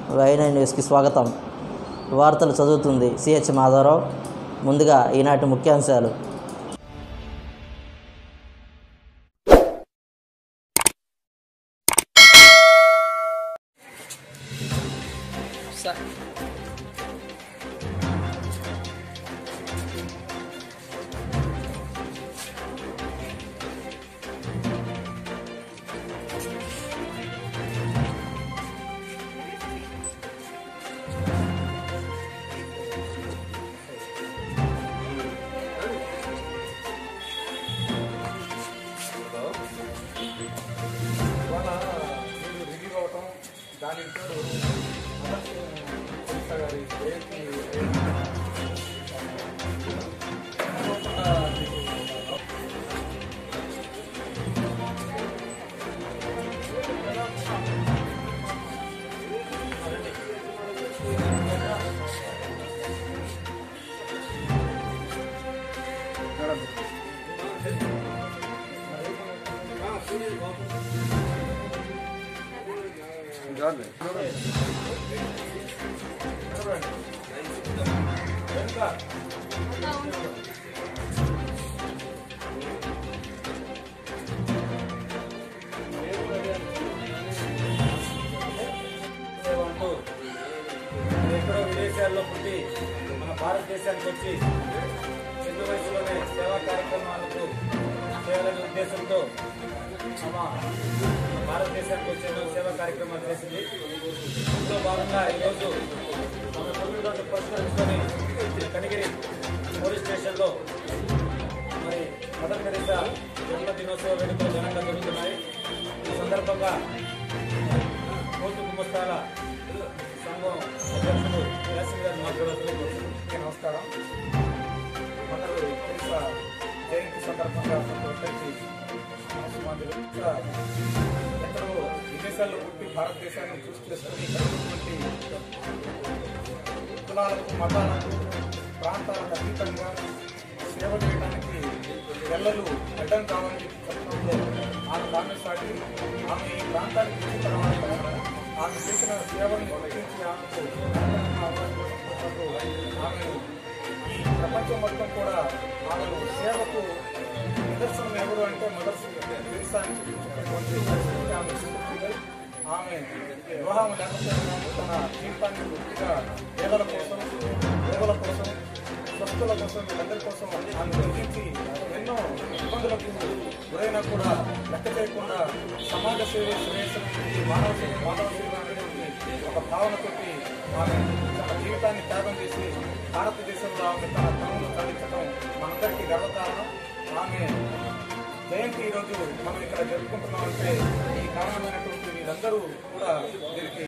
వైనా న్యూస్కి స్వాగతం వార్తలు చదువుతుంది సిహెచ్ మాధవరావు ముందుగా ఈనాటి ముఖ్యాంశాలు ఇవాళ మీరు రిలీవ్ అవటం దానికి తోడు అమర్త్య పులిస గారి జయంతి తప్పకుండా మీకు అంటూ మరి ఎక్కడో విదేశాల్లో పుట్టి మన భారతదేశానికి వచ్చి చిన్న వయసులోనే సేవా కార్యక్రమాలకు చేయాలనే ఉద్దేశంతో మన మన భారతదేశానికి వచ్చే సేవా కార్యక్రమాలు చేసింది ఇందులో భాగంగా ఈరోజు మన తొమ్మిది పురస్కరించుకొని కనిగిరి పోలీస్ స్టేషన్లో మరి మదర్ తెరీసా జన్మ దినోత్సవ వేడుకలు ఘనంగా జరుగుతున్నాయి ఈ సందర్భంగా కోర్టు గుమస్తాల సంఘం అధ్యక్షుడు యాసిన్ గారు మాట్లాడుతూ నమస్కారం మదర్ తెరీసా జయంతి సందర్భంగా వచ్చేసి ఇక్కడ ఎక్కడో విదేశాల్లో పుట్టి భారతదేశాన్ని చూసి చేసుకుని ఇక్కడ ఉన్నటువంటి కులాలకు మతాలకు ప్రాంతాలకు అతీతంగా సేవ చేయడానికి పిల్లలు అడ్డం కావాలని చెప్పడంలో ఆమె కాంగ్రెస్ పార్టీ ఆమె ఈ ప్రాంతానికి వచ్చిన తర్వాత ఆమె చేసిన సేవల్ని గుర్తించి ఆమెకు అనంతరం అవకాశం ఆమె ఈ ప్రపంచం మొత్తం కూడా ఆమెను సేవకు నిదర్శనం ఎవరు అంటే మదర్స్ తెరిసా అని చెప్పినటువంటి పరిస్థితి ఆమె చూపుతుంది. ఆమె వివాహం లేకపోయినా తన జీవితాన్ని పూర్తిగా పేదల కోసం పేదల కోసం స్వస్థుల కోసం వీళ్ళందరి కోసం ఆమె గురించి ఎన్నో ఇబ్బందులకు గురైనా కూడా లెక్క చేయకుండా సమాజ సేవ శ్రేయస్సు మానవ సేవ మానవ సేవ అనేటువంటి ఒక భావనతోటి ఆమె తన జీవితాన్ని త్యాగం చేసి భారతదేశంలో ఆమె తన తనువును సాధించడం మనందరికీ గర్వకారణం ఆమె జయంతి ఈరోజు మనం ఇక్కడ జరుపుకుంటున్నామంటే ఈ కారణమైనటువంటి వీరందరూ కూడా దీనికి